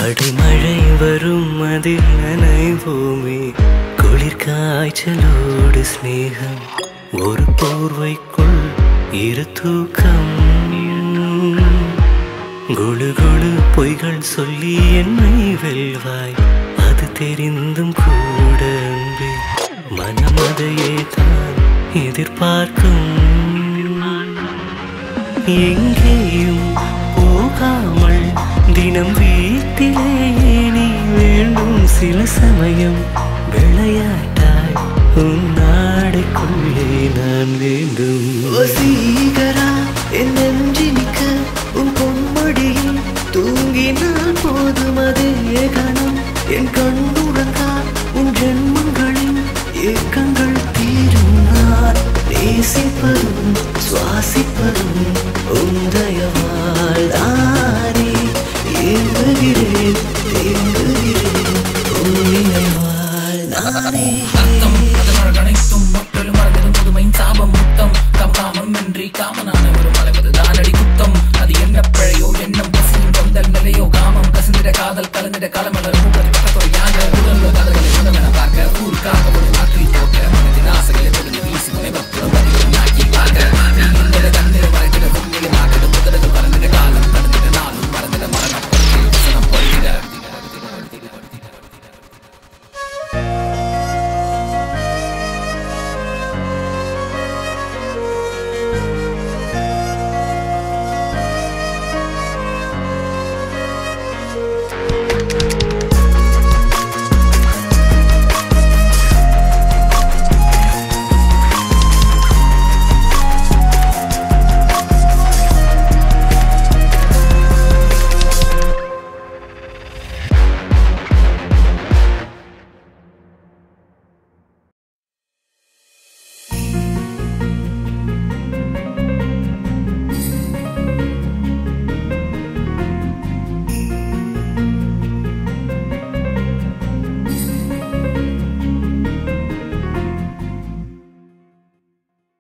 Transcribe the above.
அடிமழை வரும் அதில் நனைவோமே குளிர் காய்ச்சலோடு சிநேகம் ஒரு போர்வைக்குள் இரு தூக்கம் குழு குழு பொய்கள் சொல்லி என்னை வெல்வாய் அது தெரிந்தும் கூட அன்பே மனம் அதையே தான் எதிர்பார்க்கும் எங்கேயும் போகாமல் தினம் வீட்டிலேயே நீ வேண்டும் சில சமயம் விளையாட்டாய் உன் நாடைக்குள்ளே நான் வேண்டும் வசீகரா என் நெஞ்சினிக்க உன் பொன்மடியில் தூங்கினால் போதும் அதே கணம் என் கண்ணுறங்கா உன் ஜென்மங்களின் ஏக்கங்கள் தீரும் நான் நேசிப்பதும் சுவாசிப்பதும் உந்தயவால் தானே ஏங்குகிறேன் தேங்குகிறேன் உன் நினைவால் நானே அர்த்தம் அதனால் அனைத்தும் முற்றிலும் மறந்தது முதுமையின் சாபம் முத்தம் கமகாமம் இன்றி காமனான ஒரு மலவது தானடி குத்தம் அது என்ன பிழையோ எண்ணம் பசியும் கொந்தல் நிலையோ காமம் கசிந்திட காதல் கலந்திட களமலர் மூப்பது பக்கத்தொரு யாக உடல்ல காதல்களை உணவென பார்க்க ஊருக்காக ஒரு நாட்டில் தோட்ட மனதின் ஆசைகளை தொடுந்து வீசி முனைவர் புறம்பதி